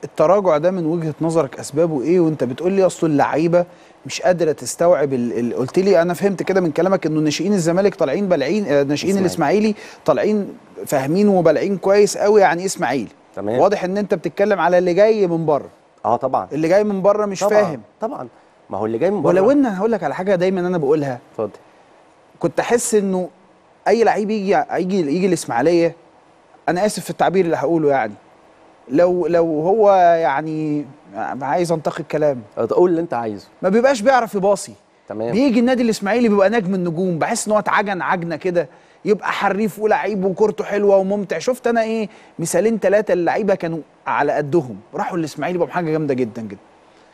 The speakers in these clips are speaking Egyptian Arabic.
التراجع ده من وجهه نظرك اسبابه ايه وانت بتقول لي اصل اللعيبه مش قادره تستوعب ال... ال... قلت لي انا فهمت كده من كلامك انه ناشئين الزمالك طالعين بالعين آه، ناشئين الاسماعيلي طالعين فاهمين وبالعين كويس قوي يعني ايه اسماعيلي تمام. واضح ان انت بتتكلم على اللي جاي من بره اه طبعا اللي جاي من بره مش طبعا فاهم طبعا ما هو اللي جاي من بره ولو ان هقول لك على حاجه دايما انا بقولها اتفضل كنت احس انه اي لعيب يجي يجي يجي الاسماعيليه انا اسف في التعبير اللي هقوله يعني لو لو هو يعني عايز انتقي الكلام قول اللي انت عايزه ما بيبقاش بيعرف يباصي تمام بيجي النادي الاسماعيلي بيبقى نجم النجوم بحس ان هو اتعجن عجنه كده يبقى حريف ولعيب وكورته حلوه وممتع شفت انا ايه مثالين ثلاثه اللعيبه كانوا على قدهم راحوا الاسماعيلي بقوا حاجه جامده جدا جدا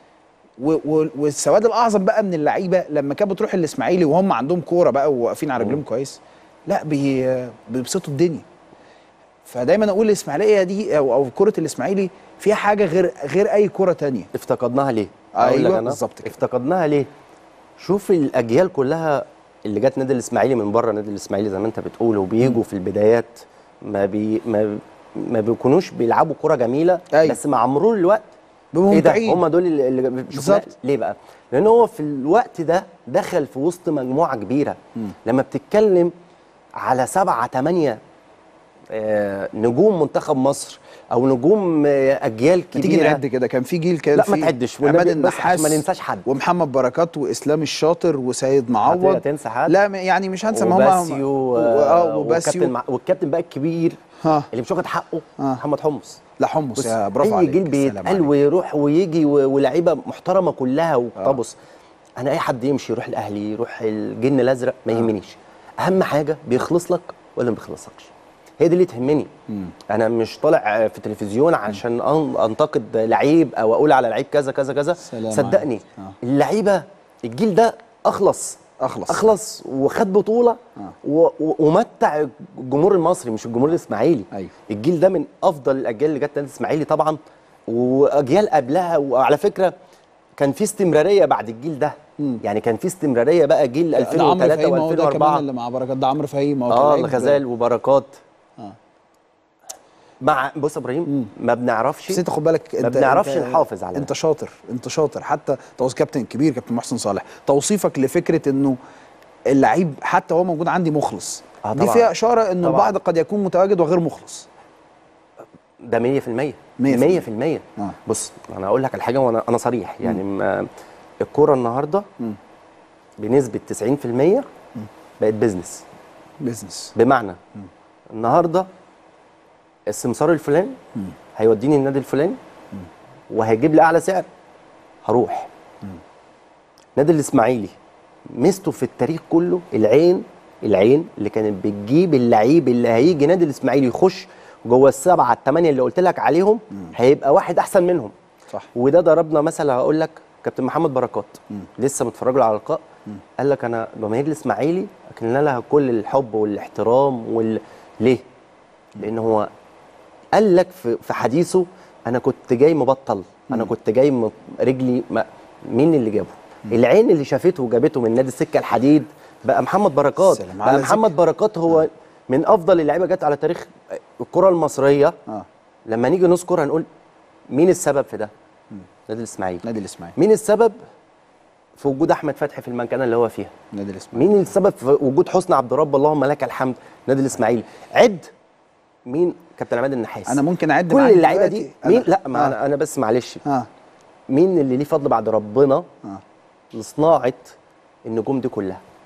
و- و- والسواد الاعظم بقى من اللعيبه لما كانت بتروح الاسماعيلي وهم عندهم كوره بقى وواقفين على رجلهم كويس لا بي بيبسطوا الدنيا فدايما اقول الاسماعيليه دي او او كره الاسماعيلي فيها حاجه غير غير اي كره تانية افتقدناها ليه؟ أقول لك أيوة، أنا، بالظبط كده. افتقدناها ليه؟ شوف الاجيال كلها اللي جت نادي الاسماعيلي من بره نادي الاسماعيلي زي ما انت بتقول وبيجوا في البدايات ما بي ما ما بيكونوش بيلعبوا كرة جميلة أيوة. بس مع مرور الوقت بيبقوا ايه ده ممتعين. هم دول اللي اللي شفناه بالظبط. ليه بقى؟ لان هو في الوقت ده دخل في وسط مجموعة كبيرة لما بتتكلم على سبعة تمانية آه، نجوم منتخب مصر او نجوم آه، اجيال كبيره تيجي نعد كده كان في جيل كان لا، في ما تعدش، عماد والنبي بس النحاس عشان ما ننساش حد. ومحمد بركات واسلام الشاطر وسيد معوض هتنسى حد؟ لا م- يعني مش هنسى ما هم وباسيو و- آه، اه والكابتن وباسيو مع- والكابتن بقى الكبير ها اللي مش واخد حقه آه. محمد حمص لا حمص بص، يا برافو اي عليك جيل السلام بيتقال عليك. ويروح ويجي و- ولاعيبه محترمه كلها وطبص انا اي حد يمشي يروح الاهلي يروح الجن الازرق ما يهمنيش اهم حاجه بيخلص لك ولا ما بيخلصكش هي دي اللي تهمني انا مش طالع في التلفزيون عشان أن- انتقد لعيب او اقول على لعيب كذا كذا كذا سلام صدقني عليك. آه. اللعيبه الجيل ده اخلص أخلص. اخلص وخد بطوله و- و- ومتع الجمهور المصري مش الجمهور الاسماعيلي أيوة. الجيل ده من افضل الاجيال اللي جت نادي الاسماعيلي طبعا واجيال قبلها وعلى فكره كان في استمراريه بعد الجيل ده يعني كان في استمراريه بقى جيل ده عمرو 2003 فهيم هو ده كمان و2004 اللي مع بركات ده عمرو فهيم هو اه كان لعيب- الغزال وبركات آه. مع بص يا ابراهيم ما بنعرفش بس انت خد بالك ما انت بنعرفش انت نحافظ على انت ده. شاطر انت شاطر حتى توصيف كابتن كبير كابتن محسن صالح توصيفك لفكره انه اللعيب حتى هو موجود عندي مخلص آه دي طبعاً. فيها اشاره ان طبعاً. البعض قد يكون متواجد وغير مخلص ده 100% 100%. 100% آه. بص انا اقول لك الحاجه وانا انا صريح يعني ما الكوره النهارده بنسبه 90% بقت بيزنس بيزنس بمعنى النهارده السمسار الفلاني هيوديني النادي الفلاني وهيجيب لي اعلى سعر هروح نادي الاسماعيلي ميزته في التاريخ كله العين العين اللي كانت بتجيب اللعيب اللي هيجي نادي الاسماعيلي يخش جوه السبعه الثمانيه اللي قلت لك عليهم هيبقى واحد احسن منهم صح وده ضربنا مثل هقول لك كابتن محمد بركات لسه متفرج له على اللقاء قال لك انا جماهير الاسماعيلي اكلنا لها كل الحب والاحترام وال ليه؟ لان هو قال لك في في حديثه انا كنت جاي مبطل انا كنت جاي م- رجلي ما مين اللي جابه؟ العين اللي شافته وجابته من نادي السكه الحديد بقى محمد بركات سلام على بقى محمد بركات هو من افضل اللعيبه جت على تاريخ الكره المصريه اه لما نيجي نذكر هنقول مين السبب في ده؟ نادي الاسماعيلي نادي الاسماعيلي مين السبب في وجود احمد فتحي في المكانه اللي هو فيها؟ نادي الاسماعيلي مين السبب في وجود حسني عبد رب اللهم لك الحمد نادي الاسماعيلي؟ عد مين كابتن عماد النحاس انا ممكن اعد كل معاك اللعيبه دلوقتي. دي مين أنا- لا ما آه. انا انا بس معلش اه مين اللي ليه فضل بعد ربنا اه لصناعه النجوم دي كلها